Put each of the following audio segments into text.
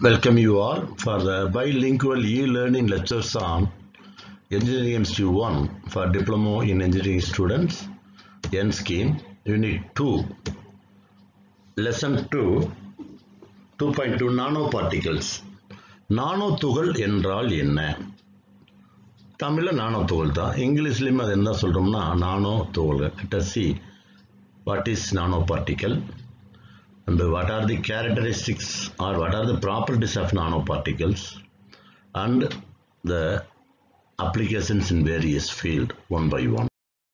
Welcome you all for the bilingual e-learning lectures on Engineering Institute 1 for Diploma in Engineering Students, N Scheme, Unit 2, Lesson 2, 2.2 Nanoparticles. நானோ துகள் என்றால் என்ன தமிழில் நானோ துகள் தான் இங்கிலீஷ்லேயும் அது என்ன சொல்கிறோம்னா நானோ துகள்கள் கிட்ட see what is nano particle and what are the characteristics or what are the properties of nanoparticles and the applications in various field one by one.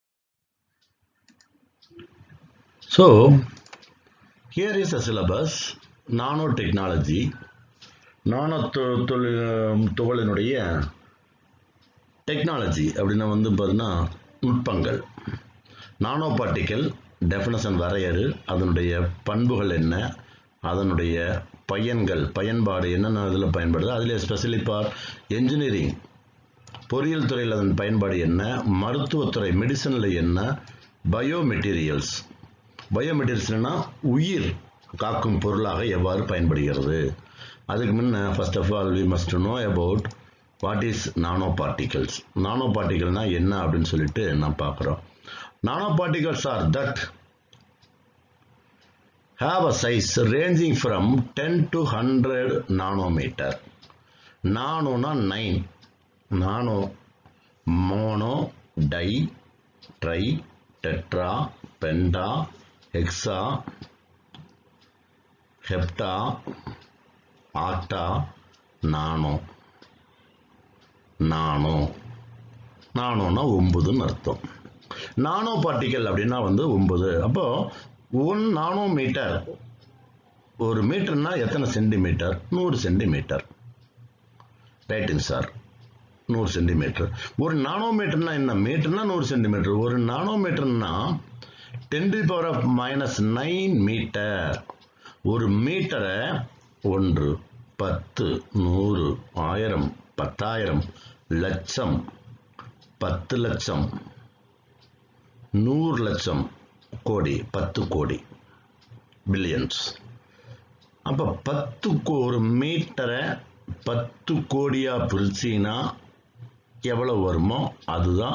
So here is a syllabus nanotechnology nano துகளினுடைய technology அப்படின்னா வந்து பார்த்தீங்கன்னா நுட்பங்கள் நானோ particle definition வரையறு அதனுடைய பண்புகள் என்ன அதனுடைய பயன்கள் பயன்பாடு என்னென்ன இதில் பயன்படுது அதில் ஸ்பெஷலி ஃபார் என்ஜினியரிங் பொறியியல் துறையில் அதன் பயன்பாடு என்ன மருத்துவத்துறை மெடிசனில் என்ன பயோ மெட்டீரியல்ஸ் பயோ மெட்டீரியல்ஸ்னா உயிர் காக்கும் பொருளாக எவ்வாறு பயன்படுகிறது அதுக்கு முன்ன first of all we must know about what is nano particles nano பார்ட்டிகல்னா என்ன அப்படின்னு சொல்லிட்டு நான் பார்க்குறோம் nanoparticles are that have a size ranging from 10 to 100 nanometer. நானோனா nine nano mono di tri tetra penta hexa hepta octa nano nano நானோனா ஒன்பதுன்னு அர்த்தம் நானோ பார்ட்டிக்கல் அப்படின்னா வந்து ஒன்பது அப்போ ஒன் நானோ மீட்டர் ஒரு மீட்டர்னா எத்தனை சென்டிமீட்டர் நூறு சென்டிமீட்டர் ரைட்டுங்க சார் நூறு சென்டிமீட்டர் ஒரு நானோ மீட்டர்னா என்ன மீட்டர்னா நூறு சென்டிமீட்டர் ஒரு நானோ மீட்டர்னா ten to power of minus nine metre ஒரு மீட்டரை ஒன்று பத்து நூறு ஆயிரம் பத்தாயிரம் லட்சம் பத்து லட்சம் நூறு லட்சம் கோடி பத்து கோடி பில்லியன்ஸ் அப்போ பத்து ஒரு மீட்டரை பத்து கோடியாக பிரிச்சின்னா எவ்வளோ வருமோ அதுதான்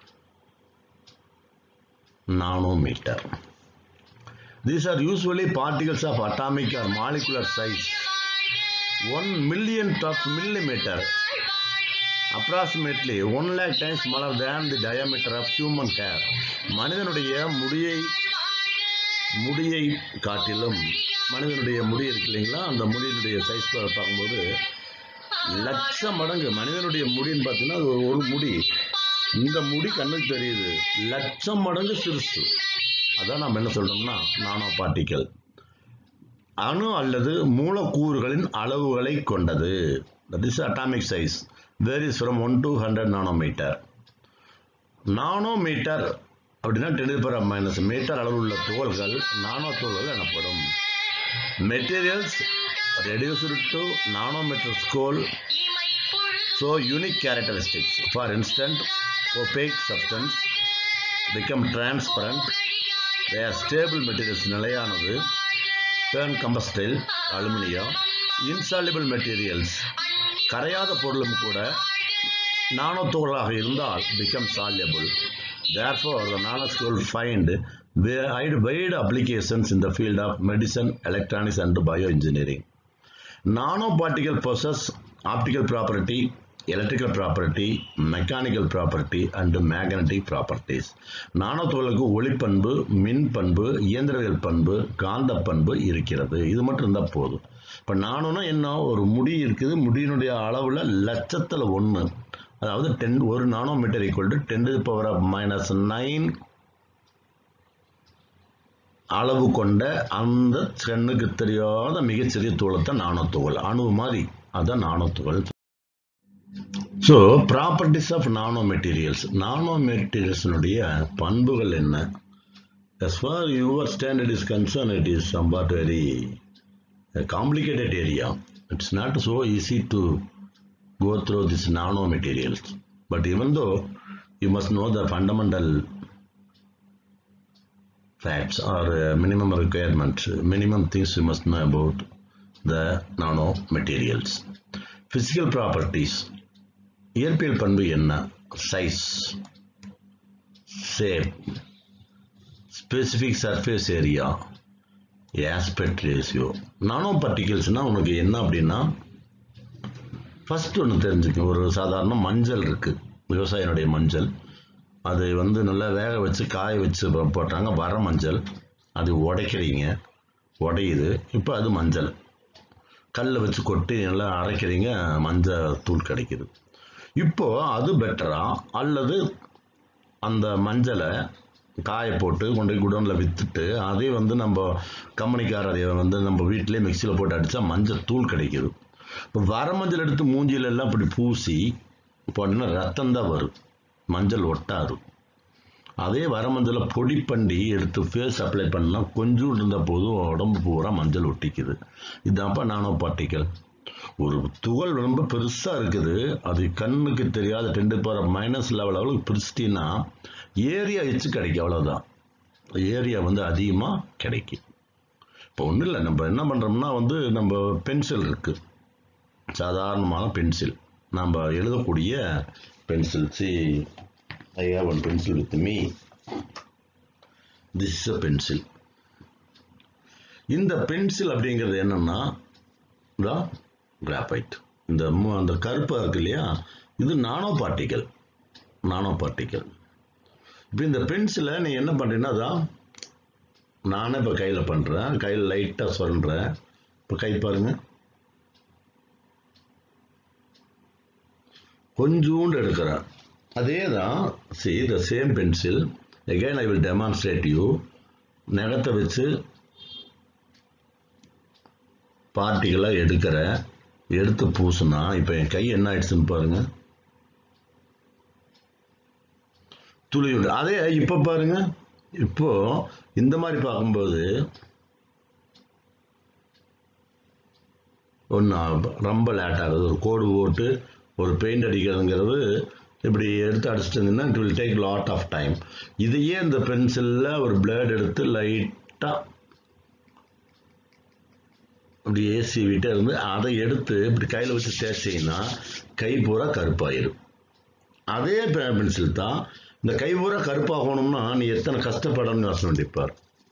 nano metre these are usually particles of atomic or molecular size one million of millimetre approximately 1 lakh times smaller than the diameter of human hair மனிதனுடைய முடியை முடியை காட்டிலும் மனிதனுடைய முடி இருக்கு இல்லைங்களா அந்த முடியினுடைய சைஸ் பார்க்கும்போது லட்ச மடங்கு மனிதனுடைய முடின்னு பார்த்தீங்கன்னா அது ஒரு முடி இந்த முடி கண்ணுக்கு தெரியுது லட்சம் மடங்கு சிறுசு அதான் நம்ம என்ன சொல்றோம்னா நானோ பார்ட்டிக்கல் அணு அல்லது மூலக்கூறுகளின் அளவுகளை கொண்டது that is atomic size varies from one to hundred nanometre nanometre அப்படின்னா டென் பர் மைனஸ் மீட்டர் அளவில் உள்ள துகள்கள் நானோ துகள்கள் எனப்படும் materials reduced to nanometre scale show unique characteristics for instance opaque substance become transparent they are stable materials நிலையானது turn combustible aluminium insoluble materials கரையாத பொருளும் கூட நானோ துகளாக இருந்தால் become soluble therefore the nanoscale find wide wide applications in the field of medicine, electronics and bioengineering. Nanoparticle possess optical property, electrical property, mechanical property and magnetic properties. Nano துகளுக்கு ஒளிப்பண்பு மின் பண்பு இயந்திரவியல் பண்பு காந்த பண்பு இருக்கிறது இது மட்டும் இருந்தால் போதும் இப்போ நானும்னா என்ன ஒரு முடி இருக்குது முடியினுடைய அளவில் லட்சத்தில் ஒன்று அதாவது டென் ஒரு nano metre equal to ten power of minus nine அளவு கொண்ட அந்த கண்ணுக்கு தெரியாத மிகச்சிறிய தூளத்தை நானோ துகள் அணு மாதிரி அதான் நானோ துகள் so properties of nano materials nano மெட்டீரியல்ஸினுடைய பண்புகள் என்ன as far your standard is concerned it is somewhat very a complicated area. It's not so easy to go through these nanomaterials. But even though you must know the fundamental facts or uh, minimum requirements, minimum things you must know about the nano materials physical properties இயற்பியல் பண்பு என்ன size shape specific surface area aspect ratio nano பார்ட்டிகல்ஸ்னால் உனக்கு என்ன அப்படின்னா first ஒன்று தெரிஞ்சுக்க ஒரு சாதாரண மஞ்சள் இருக்குது விவசாயினுடைய மஞ்சள் அதை வந்து நல்லா வேக வச்சு காய வச்சு போ- போட்டாங்க வர மஞ்சள் அது உடைக்கிறீங்க உடையுது இப்போ அது மஞ்சள் கல்லை வச்சு கொட்டி நல்லா அரைக்கிறீங்க மஞ்சள் தூள் கிடைக்குது இப்போ அது பெட்டரா அல்லது அந்த மஞ்சளை காய போட்டு கொண்டு போய் குடோனில் விற்றுட்டு அதே வந்து நம்ம கம்பெனிக்கார அதை வந்து நம்ம வீட்டிலே மிக்சியில் போட்டு அடித்தா மஞ்சள் தூள் கிடைக்குது இப்போ வர மஞ்சள் எடுத்து மூஞ்சில எல்லாம் இப்படி பூசி போட்டோன்னா ரத்தம் தான் வரும் மஞ்சள் ஒட்டாது அதே வர மஞ்சளை பொடி பண்ணி எடுத்து ஃபேஸ் அப்ளை பண்ணால் கொஞ்சம் இருந்தால் போதும் உடம்பு பூரா மஞ்சள் ஒட்டிக்குது இதுதான்ப்பா நானோ பார்ட்டிக்கல் ஒரு துகள் ரொம்ப பெருசாக இருக்குது அது கண்ணுக்கு தெரியாத டென் போகிற மைனஸ் லெவல் அளவுக்கு பிரிச்சிட்டின்னா ஏரியா எச்சு கிடைக்கும் அவ்வளோதான் ஏரியா வந்து அதிகமாக கிடைக்கும் இப்போ ஒன்றும் இல்லை நம்ம என்ன பண்ணுறோம்னா வந்து நம்ம பென்சில் இருக்குது சாதாரணமான பென்சில் நம்ம எழுதக்கூடிய pencil see I have one pencil with me this is a pencil இந்த பென்சில் அப்படிங்கிறது என்னன்னா கிராஃபைட் இந்த மு- அந்த கருப்பாக இருக்கு இல்லையா இது நானோ பார்ட்டிக்கல் நானோ பார்ட்டிக்கல் இப்போ இந்த பென்சிலை நீ என்ன பண்ணுறீங்கன்னா அதான் நானே இப்போ கையில் பண்ணுறேன் கையில் லைட்டாக சொல்கிறேன் இப்போ கை பாருங்க கொஞ்சூண்டு எடுக்கிறேன் அதே தான் see the same pencil again I will demonstrate you நகத்தை வச்சு பார்ட்டிகளாக எடுக்கிறேன் எடுத்து பூசுனா இப்போ என் கை என்ன ஆயிடுச்சுன்னு பாருங்க துளியுண்டு அதே இப்போ பாருங்க இப்போ இந்த மாதிரி பார்க்கும்போது ஒன்று ரொம்ப லேட் ஆகுது ஒரு கோடு போட்டு ஒரு பெயிண்ட் அடிக்கிறதுங்கிறது இப்படி எடுத்து அடிச்சிட்டிங்கன்னா it will take lot of time இதையே இந்த பென்சிலில் ஒரு பிளேட் எடுத்து லைட்டாக அப்படி ஏசி விட்டே இருந்து அதை எடுத்து இப்படி கையில் வச்சு தேய்ச்சிங்கன்னா கை பூரா கருப்பாயிரும் அதே பென்சில் தான் இந்த கை பூரா கருப்பாகணும்னா நீ எத்தனை கஷ்டப்படணும்னு யோசனை பண்ணிப்பார்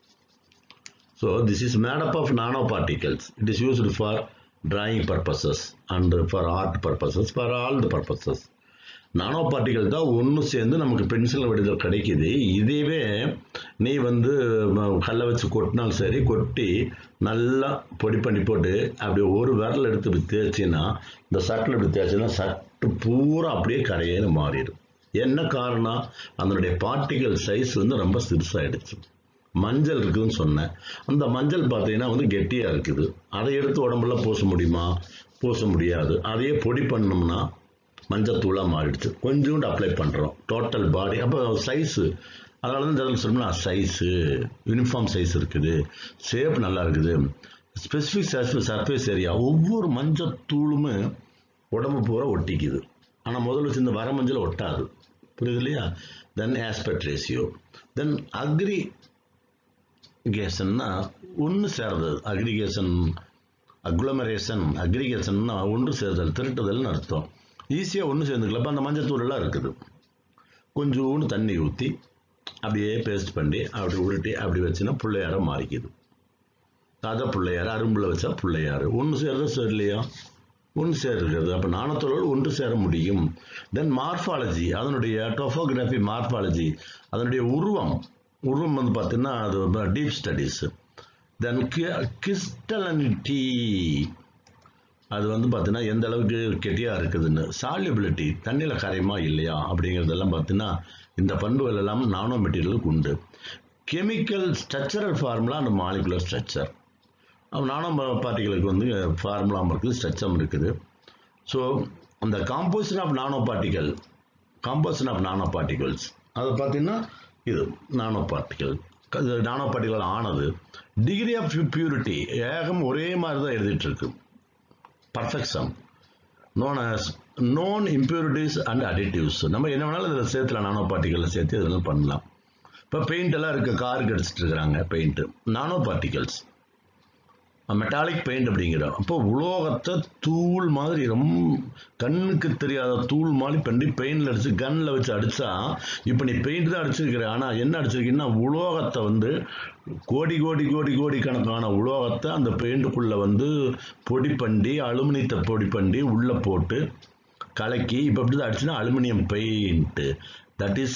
so this is made up of nano particles it is used for drawing purposes and for art purposes for all the purposes nano particle தான் ஒன்று சேர்ந்து நமக்கு பென்சில் வடிதல் கிடைக்குது இதுவே நீ வந்து ம, கல்லை வச்சு கொட்டினாலும் சரி கொட்டி நல்லா பொடி பண்ணி போட்டு அப்படி ஒரு விரல் எடுத்து இப்படி தேய்ச்சின்னா இந்த சட்டில் இப்படி தேய்ச்சின்னா சட்டு பூரா அப்படியே கரையேன்னு மாறிடும் என்ன காரணம் அதனுடைய பார்ட்டிகல் சைஸ் வந்து ரொம்ப சிறுசாயிடுச்சு மஞ்சள் இருக்குதுன்னு சொன்னேன் அந்த மஞ்சள் பார்த்தீங்கன்னா வந்து கெட்டியாக இருக்குது அதை எடுத்து உடம்புல பூச முடியுமா பூச முடியாது அதையே பொடி பண்ணோம்னா மஞ்சள் தூளாக மாறிடுச்சு கொஞ்சோண்டு அப்ளை பண்ணுறோம் டோட்டல் பாடி அப்போ சைஸு அதனால தான் இந்த சொல்லணும்னா சைஸு யூனிஃபார்ம் சைஸ் இருக்குது ஷேப் நல்லா இருக்குது ஸ்பெசிஃபிக் சர்ஃபேஸ் சர்ஃபேஸ் ஏரியா ஒவ்வொரு மஞ்சள் தூளுமே உடம்பு பூரா ஒட்டிக்குது ஆனால் முதல்ல வச்சு இந்த வர மஞ்சள் ஒட்டாது புரியுது இல்லையா தென் ஆஸ்பெக்ட் ரேஷியோ தென் அக்ரி கேஷன்னா ஒன்று சேர்றது அக்ரிகேஷன் அக்ளமரேஷன் அக்ரிகேஷன்னா ஒன்று சேர்தல் திருட்டுதல்னு அர்த்தம் ஈஸியாக ஒன்று சேர்ந்துக்கலாம் அப்போ அந்த மஞ்சத்தூள் எல்லாம் இருக்குது கொஞ்சோண்டு தண்ணி ஊற்றி அப்படியே பேஸ்ட் பண்ணி அப்படி உருட்டி அப்படி வச்சுன்னா பிள்ளையார மாறிக்குது அதை பிள்ளையார் அரும்புல வச்சா பிள்ளையார் ஒன்று சேர்றதா சரில்லையா ஒன்று சேர்க்கிறது அப்போ நாணத்தோடு ஒன்று சேர முடியும் தென் மார்ஃபாலஜி அதனுடைய டொஃபோகிராஃபி மார்ஃபாலஜி அதனுடைய உருவம் உருவம் வந்து பார்த்தீங்கன்னா அது டீப் ஸ்டடீஸ் தென் கிறிஸ்டலனிட்டி அது வந்து பார்த்தீங்கன்னா எந்த அளவுக்கு கெட்டியாக இருக்குதுன்னு சால்யூபிலிட்டி தண்ணியில் கரையுமா இல்லையா அப்படிங்கிறதெல்லாம் பார்த்தீங்கன்னா இந்த பண்புகள் எல்லாம் நானோ மெட்டீரியலுக்கு உண்டு chemical structural formula and molecular structure nano பார்ட்டிகளுக்கு வந்து ஃபார்முலாவும் இருக்குது ஸ்ட்ரக்சரும் இருக்குது ஸோ அந்த composition of nano particle composition of nano particles அதை பார்த்தீங்கன்னா இது நானோ பார்ட்டிகல் நானோ பார்ட்டிகல் ஆனது டிகிரி ஆஃப் பியூரிட்டி ஏகம் ஒரே மாதிரி தான் எழுதிட்டு இருக்கு perfection known as known impurities and additives நம்ம என்ன வேணாலும் இதில் சேர்த்துல நானோ பார்ட்டிகலில் சேர்த்து இதெல்லாம் பண்ணலாம் இப்போ பெயிண்ட் எல்லாம் இருக்க காருக்கு அடிச்சிட்டு இருக்கிறாங்க paint nano particles metallic paint அப்படிங்கிறோம் அப்போ உலோகத்தை தூள் மாதிரி ரொம்ப கண்ணுக்கு தெரியாத தூள் மாதிரி பண்ணி பெயிண்டில் அடித்து கன்னில் வச்சு அடித்தா இப்போ நீ பெயிண்ட் தான் அடிச்சிருக்கிற ஆனால் என்ன அடிச்சிருக்கீங்கன்னா உலோகத்தை வந்து கோடி கோடி கோடி கோடி கணக்கான உலோகத்தை அந்த பெயிண்ட்டுக்குள்ளே வந்து பொடி பண்ணி அலுமினியத்தை பொடி பண்ணி உள்ளே போட்டு கலக்கி இப்போ எப்படி தான் அடிச்சுன்னா aluminium paint that is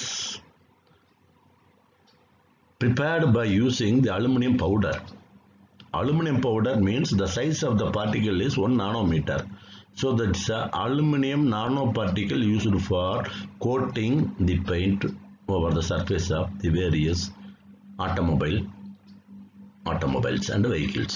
prepared by using the aluminum powder. Aluminum powder means the size of the particle is 1 nanometer. So that's a aluminum nanoparticle used for coating the paint over the surface of the various automobile automobiles and vehicles.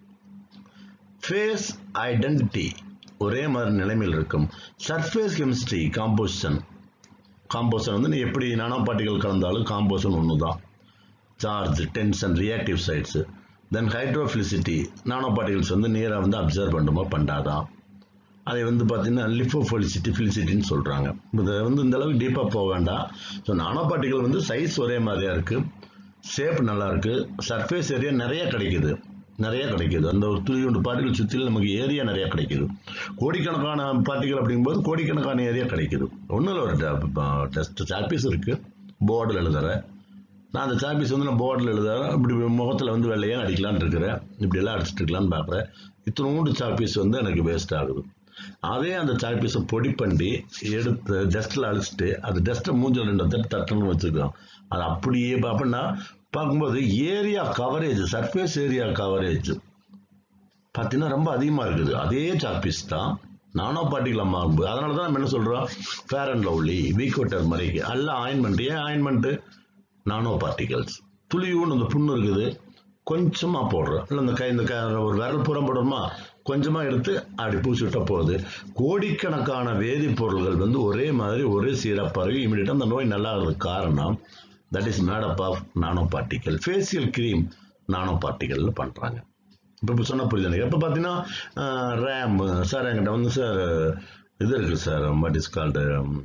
Phase identity ஒரே மாதிரி நிலைமையில் இருக்கும் surface chemistry composition composition வந்து நீ எப்படி நானோ particle கலந்தாலும் composition ஒன்று தான் charge tension reactive sites then hydrophilicity nano particles வந்து நேராக வந்து அப்சர்வ் பண்ணுமா பண்ணாதா அதை வந்து பார்த்தீங்கன்னா லிஃபோஃபோலிசிட்டி ஃபிலிசிட்டின்னு சொல்கிறாங்க இதை வந்து இந்த அளவுக்கு டீப்பாக போக வேண்டாம் ஸோ நானோ பார்ட்டிகல் வந்து சைஸ் ஒரே மாதிரியாக இருக்குது ஷேப் நல்லா இருக்குது சர்ஃபேஸ் ஏரியா நிறைய கிடைக்குது நிறைய கிடைக்குது அந்த ஒரு துளியுண்டு பார்ட்டிகள் சுற்றிலும் நமக்கு ஏரியா நிறைய கிடைக்குது கோடிக்கணக்கான பார்ட்டிகள் அப்படிங்கும்போது கோடிக்கணக்கான ஏரியா கிடைக்குது ஒன்றும் இல்லை ஒரு டெஸ்ட் சாப்பீஸ் இருக்குது போர்டில் எழுதுறேன் நான் அந்த சாப்பீஸ் வந்து நான் போர்டில் எழுதுறேன் இப்படி முகத்தில் வந்து வெள்ளையாக அடிக்கலான்னு இருக்கிறேன் இப்படியெல்லாம் அடிச்சுட்டு இருக்கலான்னு பார்க்குறேன் இத்தனோண்டு சாப்பீஸ் வந்து எனக்கு வேஸ்ட் ஆகுது அதே அந்த சாப்பீஸை பொடி பண்ணி எடுத்து டஸ்ட்டில் அழிச்சிட்டு அது டஸ்ட்டை மூஞ்சில் ரெண்டு தட்டு தட்டணும்னு வச்சுருக்கோம் அது அப்படியே அப்படின்னா பார்க்கும்போது area coverage surface area coverage பார்த்தீங்கன்னா ரொம்ப அதிகமாக இருக்குது அதே சாப்பீஸ் தான் நானோ பார்ட்டிகளாக மாறும்போது அதனால தான் நம்ம என்ன சொல்கிறோம் ஃபேர் அண்ட் லவ்லி வீக்கோட்டர் மாதிரிக்கு அல்ல ஆயின்மெண்ட் ஏன் ஆயின்மெண்ட்டு நானோ பார்ட்டிகல்ஸ் துளியூன்னு அந்த புண்ணு இருக்குது கொஞ்சமாக போடுறோம் இல்லை இந்த கை இந்த க ஒரு விரல் புறம் போடுறோமா கொஞ்சமாக எடுத்து அப்படி பூசி விட்டால் போகுது கோடிக்கணக்கான வேதிப்பொருள்கள் வந்து ஒரே மாதிரி ஒரே சீராக பரவி இமீடியட்டாக அந்த நோய் நல்லா ஆகிறதுக்கு காரணம் that is made up of nano particle facial cream nano பார்ட்டிகல்னு பண்ணுறாங்க இப்போ இப்போ சொன்ன புரியுது எனக்கு இப்போ பார்த்தீங்கன்னா ரேம் சார் என்கிட்ட வந்து சார் இது இருக்குது sir what is called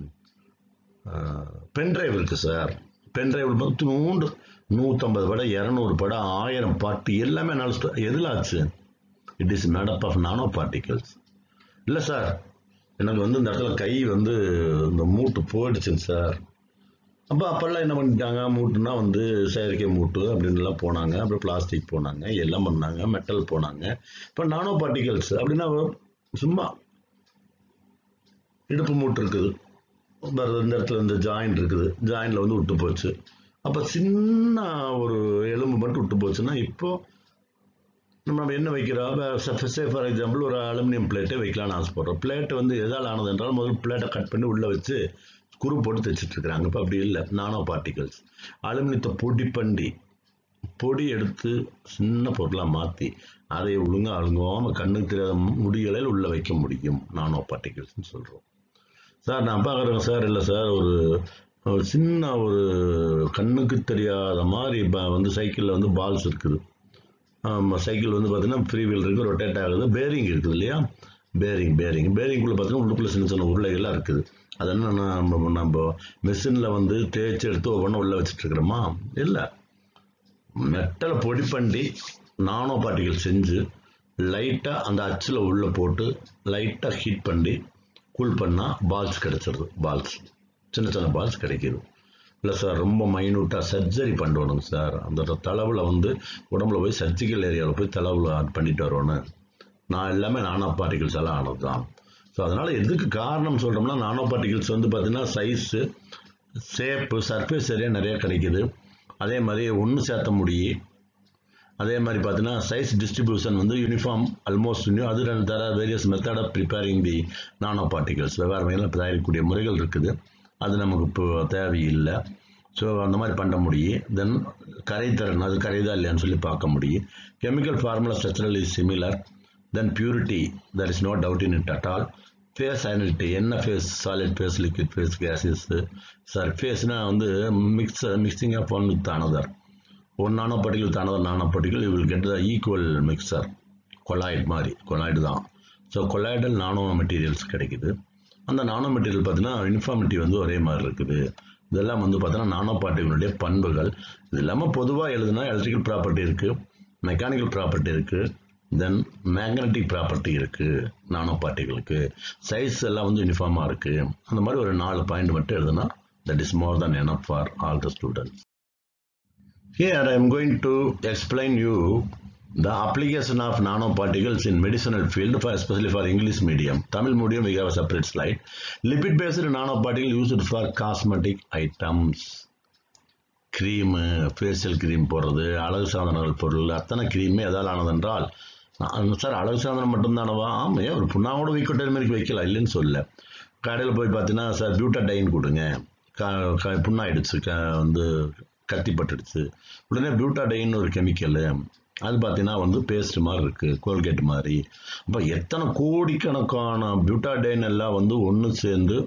pen drive இருக்குது சார் பென்ட்ரைவ் பார்த்து நூண்டு நூற்றம்பது படம் இரநூறு படம் ஆயிரம் பாட்டு எல்லாமே நாலு எதில் ஆச்சு it is made up of nano particles இல்லை சார் எனக்கு வந்து இந்த இடத்துல கை வந்து இந்த மூட்டு போயிடுச்சுங்க சார் அப்போ அப்போல்லாம் என்ன பண்ணிட்டாங்க மூட்டுனா வந்து செயற்கை மூட்டு அப்படின்லாம் போனாங்க அப்புறம் பிளாஸ்டிக் போனாங்க எல்லாம் பண்ணாங்க மெட்டல் போனாங்க இப்போ நானோ பார்ட்டிகல்ஸ் அப்படின்னா சும்மா இடுப்பு மூட்டு இருக்குது இந்த இடத்துல இந்த ஜாயின் இருக்குது ஜாயின்ல வந்து விட்டு போச்சு அப்போ சின்ன ஒரு எலும்பு மட்டும் விட்டு போச்சுன்னா இப்போ நம்ம என்ன வைக்கிறோம் சே ஃபார் எக்ஸாம்பிள் ஒரு அலுமினியம் பிளேட்டை வைக்கலாம்னு ஆசைப்படுறோம் பிளேட் வந்து எதால் ஆனது என்றால் முதல் பிளேட்டை கட் பண்ணி உள்ளே வச்சு ஸ்க்ரூ போட்டு தைச்சிட்டு இருக்கிறாங்க இப்போ அப்படி இல்லை நானோ பார்ட்டிகல்ஸ் அலுமினியத்தை பொடி பண்ணி பொடி எடுத்து சின்ன பொருளாக மாற்றி அதை ஒழுங்காக அழுங்காமல் கண்ணுக்கு தெரியாத முடிகளில் உள்ளே வைக்க முடியும் நானோ பார்ட்டிகல்ஸ்னு சொல்கிறோம் சார் நான் பார்க்குறேங்க சார் இல்லை சார் ஒரு ஒரு சின்ன ஒரு கண்ணுக்கு தெரியாத மாதிரி வந்து சைக்கிளில் வந்து பால்ஸ் இருக்குது சைக்கிள் வந்து பார்த்தீங்கன்னா ஃப்ரீ வீல் இருக்குது ரொட்டேட் ஆகுது பேரிங் இருக்குது இல்லையா பேரிங் பேரிங் பேரிங்குள்ளே பார்த்தீங்கன்னா உள்ளுக்குள்ளே சின்ன சின்ன உருளைகள்லாம் இருக்குது அது என்ன நம்ம நம்ம மெஷினில் வந்து தேய்ச்சி எடுத்து ஒவ்வொன்றும் உள்ளே வச்சுட்டு இருக்கிறோமா இல்லை மெட்டலை பொடி பண்ணி நானோ பார்ட்டிகள் செஞ்சு லைட்டாக அந்த அச்சில் உள்ளே போட்டு லைட்டாக ஹீட் பண்ணி கூல் பண்ணால் பால்ஸ் கிடச்சிருது பால்ஸ் சின்ன சின்ன பால்ஸ் கிடைக்கிது இல்லை சார் ரொம்ப மைனூட்டாக சர்ஜரி பண்ணணும் சார் அந்த தளவில் வந்து உடம்புல போய் சர்ஜிக்கல் ஏரியாவில் போய் தளவில் பண்ணிட்டு வரணும் நான் எல்லாமே நானோ பார்ட்டிகல்ஸ் எல்லாம் ஆனது தான் ஸோ அதனால் எதுக்கு காரணம் சொல்கிறோம்னா நானோ பார்ட்டிகல்ஸ் வந்து பார்த்திங்கன்னா சைஸு ஷேப்பு சர்ஃபேஸ் ஏரியா நிறைய கிடைக்குது அதே மாதிரி ஒன்று சேர்த்த முடியி அதே மாதிரி பார்த்தீங்கன்னா சைஸ் டிஸ்ட்ரிபியூஷன் வந்து யூனிஃபார்ம் ஆல்மோஸ்ட் அது ரெண்டு தர various method of preparing the nano particles வெவ்வேறு வகையில் தயாரிக்கக்கூடிய முறைகள் இருக்குது அது நமக்கு இப்போ தேவையில்லை ஸோ அந்த மாதிரி பண்ண முடியும் தென் கரைத்திறன் அது கரைதா இல்லையான்னு சொல்லி பார்க்க முடியும் chemical formula structural is similar then purity there is no doubt in it at all phase identity என்ன phase solid phase liquid phase gases sir ஃபேஸ்னால் வந்து mix mixing of one with another one nano particle with another nano particle you will get the equal mixture colloid மாதிரி colloid தான் so colloidal nano materials கிடைக்குது அந்த nano material பார்த்தீங்கன்னா uniformity வந்து ஒரே மாதிரி இருக்குது இதெல்லாம் வந்து பார்த்தீங்கன்னா நானோ பார்ட்டிகளுடைய பண்புகள் இது இல்லாமல் பொதுவாக எழுதுனா எலக்ட்ரிக்கல் ப்ராப்பர்ட்டி இருக்குது மெக்கானிக்கல் ப்ராப்பர்ட்டி இருக்குது தென் மேக்னட்டிக் ப்ராப்பர்ட்டி இருக்கு நானோ பார்ட்டிகளுக்கு சைஸ் எல்லாம் வந்து யூனிஃபார்மாக இருக்கு அந்த மாதிரி ஒரு நாலு பாயிண்ட் மட்டும் எழுதுனா that is more than enough for all the students Here I am going to explain you the application of nanoparticles in medicinal field, for, especially for English medium. Tamil medium we have a separate slide. Lipid-based nanoparticle used for cosmetic items. Cream facial cream போடுறது அழகு சாதனங்கள் பொருள் அத்தனை க்ரீமே எதால் ஆனதென்றால் நான் sir அழகு சாதனம் மட்டும்தானவா ஆமாம் ஏன் ஒரு புண்ணாவோட வீக்கொட்டை மாதிரி வைக்கலாம் இல்லைன்னு சொல்ல கடையில் போய் பார்த்தீங்கன்னா சார் பியூட்டாடைன் கொடுங்க க க புண்ணாயிடுச்சு க வந்து கத்தி பட்டுடுச்சு உடனே பியூட்டாடைன் ஒரு கெமிக்கலு அது பார்த்தீங்கன்னா வந்து பேஸ்ட் மாதிரி இருக்குது கோல்கேட் மாதிரி அப்போ எத்தனை கோடிக்கணக்கான பியூட்டாடைன் எல்லாம் வந்து ஒன்று சேர்ந்து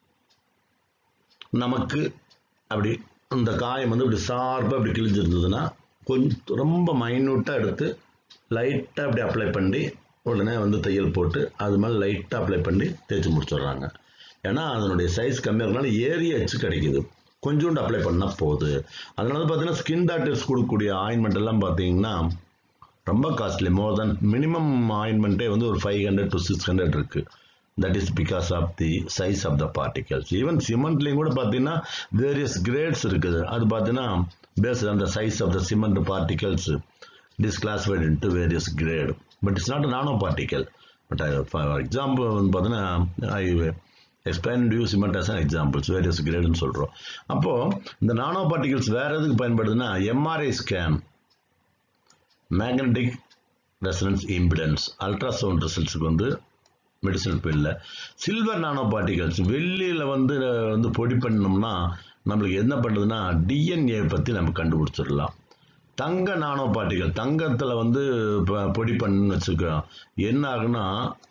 நமக்கு அப்படி இந்த காயம் வந்து இப்படி ஷார்ப்பாக இப்படி கிழிஞ்சிருந்ததுன்னா கொஞ்சம் ரொம்ப மைன்யூட்டாக எடுத்து லைட்டாக அப்படி அப்ளை பண்ணி உடனே வந்து தையல் போட்டு அது மேலே லைட்டாக அப்ளை பண்ணி தேய்ச்சி முடிச்சிடுறாங்க ஏன்னா அதனுடைய சைஸ் கம்மியாக இருக்கனால ஏரியா வச்சு கிடைக்குது கொஞ்சோண்டு அப்ளை பண்ணால் போகுது அதனால பார்த்தீங்கன்னா ஸ்கின் டாக்டர்ஸ் கொடுக்கக்கூடிய ஆயின்மெண்ட் எல்லாம் பார்த்தீங்கன்னா ரொம்ப காஸ்ட்லி மோர் தென் மினிமம் ஆயின்மெண்ட்டே வந்து ஒரு five hundred to six hundred இருக்குது that is because of the size of the particles even சிமெண்ட்லேயும் கூட பார்த்தீங்கன்னா வேரியஸ் கிரேட்ஸ் இருக்குது அது பார்த்தீங்கன்னா based on the size of the cement particles it is classified into various grade but it's not nano particle but for example வந்து பார்த்தீங்கன்னா I explain you cement as examples various கிரேடுன்னு சொல்கிறோம் அப்போது இந்த நானோ பார்ட்டிகல்ஸ் வேறு எதுக்கு பயன்படுதுன்னா MRI scan magnetic resonance impedance ultrasound ரிசல்ட்ஸுக்கு வந்து மெடிசன் ஃபீல்டில் சில்வர் நானோ பார்ட்டிகல்ஸ் வெள்ளியில் வந்து வந்து பொடி பண்ணோம்னா நம்மளுக்கு என்ன பண்ணுறதுன்னா டிஎன்ஏ பற்றி நம்ம கண்டுபிடிச்சிடலாம் தங்க நானோ பார்ட்டிகல் தங்கத்தில் வந்து இப்போ பொடி பண்ணுன்னு வச்சுக்கிறோம் என்ன ஆகுனா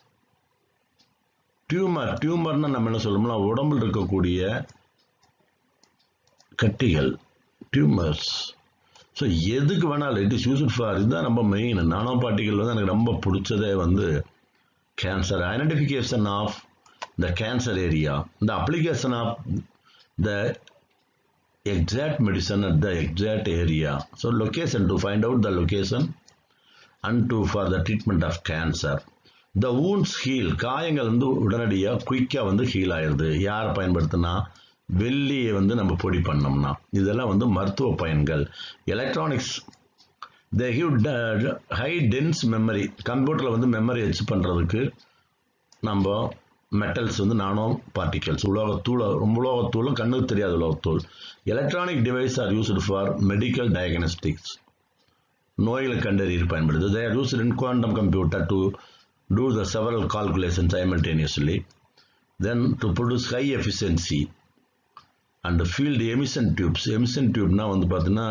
டியூமர் டியூமர்னா நம்ம என்ன சொல்லணும்னா உடம்புல இருக்கக்கூடிய கட்டிகள் டியூமர்ஸ் ஸோ எதுக்கு வேணாலும் இட் இஸ் யூஸ்ட் ஃபார் இதுதான் ரொம்ப மெயின் நானோ பார்ட்டிகல் வந்து எனக்கு ரொம்ப பிடிச்சதே வந்து cancer identification of the cancer area the application of the exact medicine at the exact area so location to find out the location and to for the treatment of cancer the wounds heal காயங்கள் வந்து உடனடியாக குயிக்காக வந்து heel ஆயிடுது யார் பயன்படுத்தினா வெள்ளியை வந்து நம்ம பொடி பண்ணோம்னா இதெல்லாம் வந்து மருத்துவ பயன்கள் electronics they have high dense memory கம்ப்யூட்டரில் வந்து மெமரி வச்சு பண்ணுறதுக்கு நம்ம மெட்டல்ஸ் வந்து நானோ பார்ட்டிகல்ஸ் உலோகத்தூள் ரொம்ப உலோகத்தூள் கண்ணுக்கு தெரியாத உலோகத்தூள் electronic device are used for medical diagnostics நோய்களை கண்டறிய பயன்படுது they are used in quantum computer to do the several calculation simultaneously then to produce high efficiency and field emission tubes emission டியூப்னா வந்து பார்த்தீங்கன்னா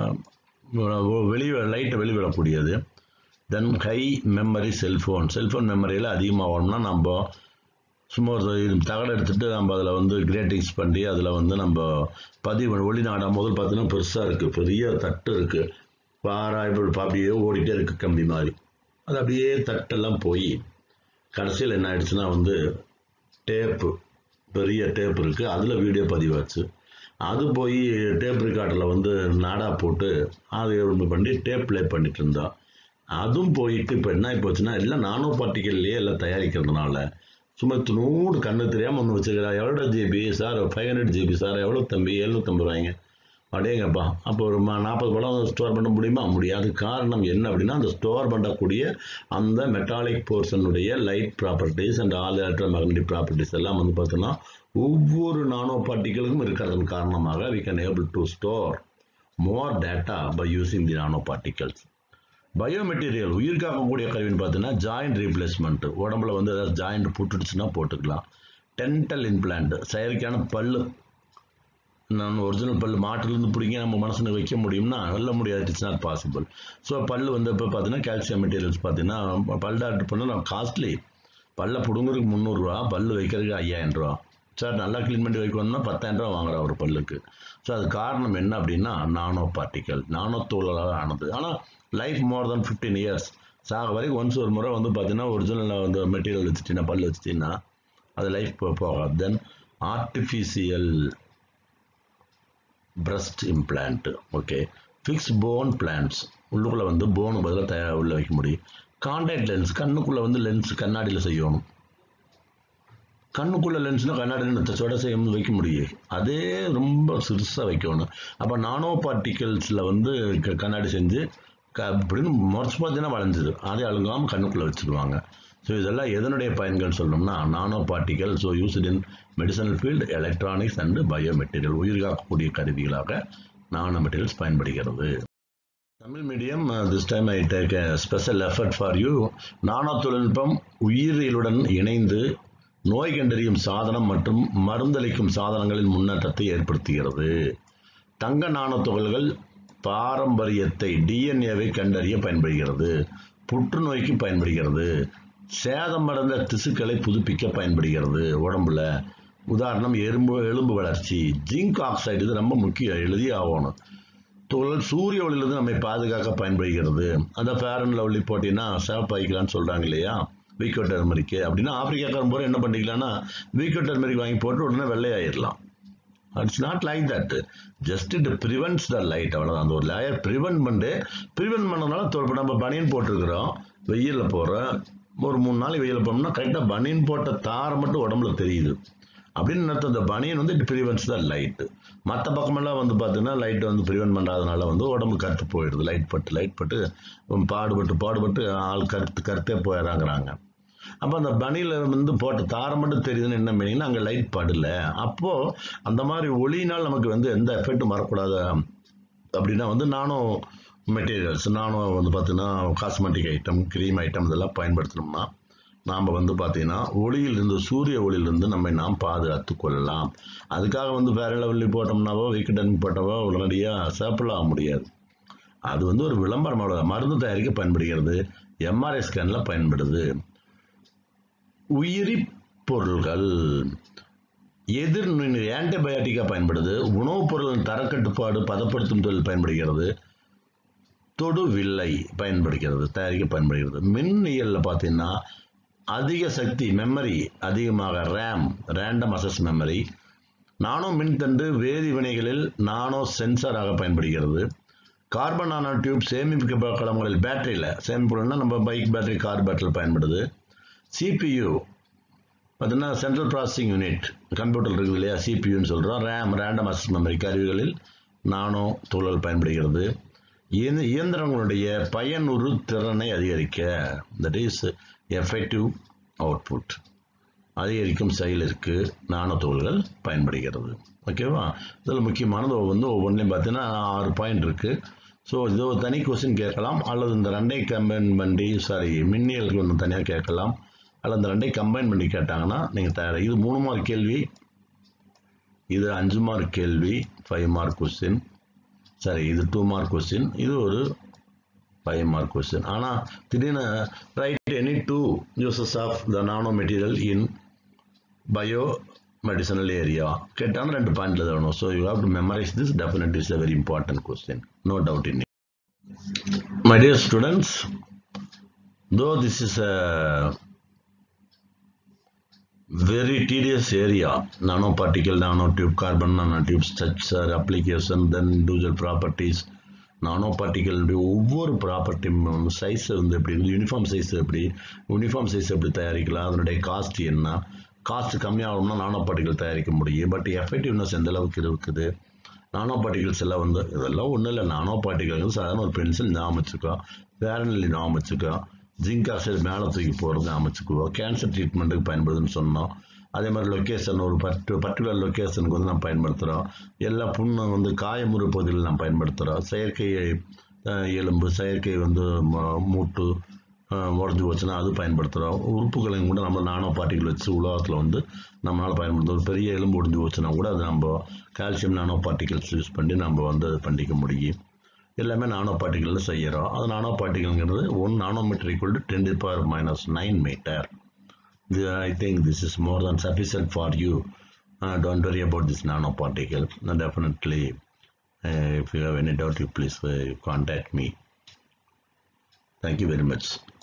வெளியே லைட்டை வெளிவிடக்கூடியது then high memory cellphone cellphone மெமரியில் அதிகமாகணும்னா நம்ம சும்மா ஒரு இது தகடு எடுத்துகிட்டு நம்ம அதில் வந்து கிரேட்டிங்ஸ் பண்ணி அதில் வந்து நம்ம பதிவு ஒளிநாடா முதல் பார்த்தீங்கன்னா பெருசாக இருக்குது பெரிய தட்டு இருக்குது பாராய்வு அப்படியே ஓடிட்டே இருக்குது கம்பி மாதிரி அது அப்படியே தட்டெல்லாம் போய் கடைசியில் என்ன ஆயிடுச்சுன்னா வந்து டேப்பு பெரிய டேப் இருக்குது அதில் வீடியோ பதிவாச்சு அது போய் டேப் ரெக்கார்டில் வந்து நாடா போட்டு அதை ஒன்று பண்ணி டேப் ப்ளே பண்ணிட்டு இருந்தா அதுவும் போயிட்டு இப்போ என்ன போச்சுன்னா எல்லாம் நானோ பார்ட்டிகல்லையே எல்லாம் தயாரிக்கிறதுனால சும்மா நூறு கண்ணு தெரியாமல் ஒன்று வச்சுக்கிறா எவ்வளோ GB sir five hundred GB sir எவ்வளோ தம்பி எழுநூற்றம்பது ரூபாய்ங்க அடேங்கப்பா அப்போ ஒரு நாற்பது படம் ஸ்டோர் பண்ண முடியுமா முடியாது காரணம் என்ன அப்படின்னா அந்த ஸ்டோர் பண்ணக்கூடிய அந்த மெட்டாலிக் போர்ஷனுடைய light properties and all electro magnetic properties எல்லாம் வந்து பார்த்தோன்னா ஒவ்வொரு நானோ பார்ட்டிகளுக்கும் இருக்கிறதன் காரணமாக we can able to store more data by using the nano particles biomaterial உயிர் காக்கக்கூடிய கருவின்னு பார்த்தீங்கன்னா ஜாயிண்ட் ரீப்ளேஸ்மெண்ட் உடம்புல வந்து ஏதாவது ஜாயிண்ட் புட்டுடுச்சுன்னா போட்டுக்கலாம் டென்டல் இம்ப்ளான்ட் செயற்கையான பல்லு நான் ஒரிஜினல் பல் மாட்டிலேருந்து பிடிங்க நம்ம மனசுக்கு வைக்க முடியும்னா வெல்ல முடியாது இட்ஸ் நாட் பாசிபிள் ஸோ பல் வந்து இப்போ பார்த்தீங்கன்னா கால்சியம் மெட்டீரியல்ஸ் பார்த்தீங்கன்னா பல் டாக்டர் பண்ண நான் காஸ்ட்லி பல்ல பிடுங்குறதுக்கு முந்நூறுரூவா பல் வைக்கிறதுக்கு ஐயாயிரம் ரூபா சார் நல்லா க்ளீன் பண்ணி வைக்கணும்னா பத்தாயிரம் ரூபா வாங்குறா ஒரு பல்லுக்கு ஸோ அது காரணம் என்ன அப்படின்னா நானோ பார்ட்டிக்கல் நானோ தூளால் ஆனது ஆனால் life more then fifteen years சாக வரைக்கும் ஒன்ஸ் ஒரு முறை வந்து பார்த்தீங்கன்னா ஒரிஜினல் வந்து மெட்டீரியல் வச்சுட்டீங்கன்னா பல் வச்சுட்டீங்கன்னா அது லைஃப் போகாது then artificial breast implant okay fix bone plans உள்ளுக்குள்ளே வந்து போனு பதிலாக தயார் உள்ள வைக்க முடியும் கான்டாக்ட் லென்ஸ் கண்ணுக்குள்ளே வந்து லென்ஸ் கண்ணாடியில் செய்யணும் கண்ணுக்குள்ள லென்ஸ்னால் கண்ணாடியில் சொட செய்ய வைக்க முடியும் அதே ரொம்ப சிறுசாக வைக்கணும் அப்போ நானோ பார்ட்டிகல்ஸில் வந்து க- கண்ணாடி செஞ்சு க அப்படின்னு முறைச்சு பார்த்தீங்கன்னா வளைஞ்சிது அதே அழுங்காமல் கண்ணுக்குள்ளே வச்சுருவாங்க ஸோ இதெல்லாம் எதனுடைய பயன்கள் சொல்லணும்னா nano particle so used in medicinal field electronics and bio material உயிர் காக்கக்கூடிய கருவிகளாக நானோ மெட்டீரியல்ஸ் பயன்படுகிறது Tamil medium this time I take special effort for you nano தொழில்நுட்பம் உயிரியலுடன் இணைந்து நோய் கண்டறியும் சாதனம் மற்றும் மருந்தளிக்கும் சாதனங்களின் முன்னேற்றத்தை ஏற்படுத்துகிறது தங்க நானோ துகள்கள் பாரம்பரியத்தை டிஎன்ஏவை கண்டறிய பயன்படுகிறது புற்றுநோய்க்கு பயன்படுகிறது சேதமடைந்த திசுக்களை புதுப்பிக்க பயன்படுகிறது உடம்புல உதாரணம் எறும்பு எலும்பு வளர்ச்சி ஜிங்க் ஆக்சைடு இது ரொம்ப முக்கியம் எழுதி ஆகணும் துகள் சூரிய ஒளியிலிருந்து நம்மை பாதுகாக்க பயன்படுகிறது அந்த ஃபேர் அண்ட் லவ்லி போட்டினா சேவப்பாய்க்கலாம்னு சொல்கிறாங்க இல்லையா வீக்கோ டர்மரிக்கு அப்படின்னா ஆப்பிரிக்காக்காரன் போகிற என்ன பண்ணிக்கலாம்னா வீக்கோ டர்மரிக் வாங்கி போட்டு உடனே வெள்ளையாயிடலாம் it's not like that just it prevents the light அவ்வளோதான் அந்த ஒரு லேயர் ப்ரிவென்ட் பண்ணிட்டு ப்ரிவென்ட் பண்ணதுனால தொ- இப்ப நம்ம பனியன் போட்டிருக்கிறோம் வெயிலில் போகிறோம் ஒரு மூணு நாள் வெயிலில் போனோம்னா கரெக்டாக பனியன் போட்ட தாரை மட்டும் உடம்புல தெரியுது அப்படின்னு அர்த்தம் இந்த பனியன் வந்து இட் ப்ரிவென்ட்ஸ் த லைட் மற்ற பக்கமெல்லாம் வந்து பார்த்தீங்கன்னா லைட் வந்து ப்ரிவென்ட் பண்ணாதனால வந்து உடம்பு கருத்து போயிடுது லைட் பட்டு லைட் பட்டு பாடுபட்டு பாடுபட்டு ஆள் கருத்து கருத்தே போயிடறாங்கிறாங்க அப்போ அந்த பனியில் வந்து போட்ட தாரை மட்டும் தெரியுதுன்னு என்ன மீனிங்னா அங்கே லைட் படல அப்போது அந்த மாதிரி ஒளியினால் நமக்கு வந்து எந்த எஃபெக்ட்டும் வரக்கூடாது அப்படின்னா வந்து நானும் மெட்டீரியல்ஸ் நானும் வந்து பார்த்தீங்கன்னா காஸ்மெட்டிக் ஐட்டம் க்ரீம் ஐட்டம் இதெல்லாம் பயன்படுத்தினோம்னா நாம் வந்து பார்த்தீங்கன்னா ஒளியிலிருந்து சூரிய ஒளியிலிருந்து நம்மை நாம் பாதுகாத்து கொள்ளலாம் அதுக்காக வந்து வேற லெவலில் போட்டோம்னாவோ விக்கெட்டன் போட்டவோ உடனடியாக சேப்பிளாக முடியாது அது வந்து ஒரு விளம்பரம் அவ்வளவுதான். மருந்து தயாரிக்க பயன்படுகிறது எம்ஆர்ஐ ஸ்கேனில் பயன்படுது உயிரி பொருள்கள் எதிர் ஆன்டிபயோட்டிக்காக பயன்படுது உணவுப் பொருளின் தரக்கட்டுப்பாடு பதப்படுத்தும் தொழில் பயன்படுகிறது தொடு வில்லை பயன்படுகிறது தயாரிக்க பயன்படுகிறது மின்னியலில் பார்த்தீங்கன்னா அதிக சக்தி மெமரி அதிகமாக RAM random access memory nano மின்தண்டு வேதி வினைகளில் நானோ சென்சாராக பயன்படுகிறது கார்பன் நானோ டியூப் சேமிப்பு கலங்களில் பேட்டரியில் சேமிப்புனா நம்ம பைக் பேட்டரி கார் பேட்டரியில் பயன்படுது சிபியு பார்த்தீங்கன்னா சென்ட்ரல் ப்ராசஸிங் யூனிட் கம்ப்யூட்டர் இருக்குது இல்லையா சிபியூன்னு சொல்கிறோம் ரேம் ரேண்டம் அசஸ் மெமரி கருவிகளில் நானோ துழல் பயன்படுகிறது இயந்த- இயந்திரங்களுடைய பயனுறு திறனை அதிகரிக்க தட் இஸ் எஃபெக்டிவ் அவுட்புட் அதிகரிக்கும் செயலிற்கு நானோ துகள்கள் பயன்படுகிறது ஓகேவா இதில் முக்கியமானது வந்து ஒவ்வொன்றையும் பார்த்தீங்கன்னா ஆறு பாயிண்ட் இருக்குது ஸோ இது ஒரு தனி கொஸ்டின் கேட்கலாம் அல்லது இந்த ரெண்டை கம்பைன் பண்ணி சாரி மின்னியலுக்கு ஒன்று தனியாக கேட்கலாம் அல்லது இந்த ரெண்டையும் கம்பைன் பண்ணி கேட்டாங்கன்னா நீங்கள் தயார் இது மூணு மார்க் கேள்வி இது அஞ்சு மார்க் கேள்வி ஃபைவ் மார்க் கொஸ்டின் சரி இது டூ மார்க் கொஸ்டின் இது ஒரு ஃபைவ் மார்க் கொஸ்டின் ஆனால் திடீர்னு write any two uses of the nano material in bio medicinal area கேட்டாலும் ரெண்டு பாயிண்ட்ல வேணும் so you have to memorise this definite is a very important question no doubt in my dear students though this is a very tedious area nanoparticle nanotube carbon nanotube structure application then individual properties nanoparticle ஒவ்வொரு ப்ராப்பர்ட்டியும் size வந்து எப்படி uniform size எப்படி uniform size எப்படி தயாரிக்கலாம் அதனுடைய cost என்ன cost கம்மியாகணும்னா நானோ particle தயாரிக்க முடியும் பட் எஃபெக்டிவ்னஸ் எந்த அளவுக்கு இருக்குது நானோ பார்ட்டிகல்ஸ் எல்லாம் வந்து இதெல்லாம் ஒன்றும் இல்லை நானோ பார்ட்டிகல் சாதாரண ஒரு பென்சில் ஞாபகம் வச்சுக்கோ வேரநிலை ஞாபகம் வச்சுக்கோ ஜிங்க் ஆக்சைடு மேலே தூக்கி போகிறது அமைச்சுக்குவோம் கேன்சர் ட்ரீட்மெண்ட்டுக்கு பயன்படுதுன்னு சொன்னோம் அதே மாதிரி லொக்கேஷன் ஒரு பர்டி பர்டிகுலர் லொக்கேஷனுக்கு வந்து நம்ம பயன்படுத்துகிறோம் எல்லா புண்ணு வந்து காயமுறு பகுதியில் நம்ம பயன்படுத்துகிறோம் செயற்கை அஹ், எலும்பு செயற்கை வந்து ம- மூட்டு உடஞ்சி போச்சுன்னா அது பயன்படுத்துகிறோம் உறுப்புகளையும் கூட நம்ம நானோ பார்ட்டிகள் வச்சு உலகத்தில் வந்து நம்மளால் பயன்படுத்தும் ஒரு பெரிய எலும்பு உடஞ்சி போச்சுன்னா கூட அது நம்ம கால்சியம் நானோ பார்ட்டிகல்ஸ் யூஸ் பண்ணி நம்ம வந்து அது பண்ணிக்க முடியும் எல்லாமே நானோ பார்ட்டிகளில் செய்கிறோம் அது நானோ பார்ட்டிகல்ங்கிறது one nanometre equal to ten power minus nine metre I think this is more than sufficient for you. Uh, don't worry about this nanoparticle. Uh, definitely, uh, if you have any doubt, you please uh, contact me. Thank you very much.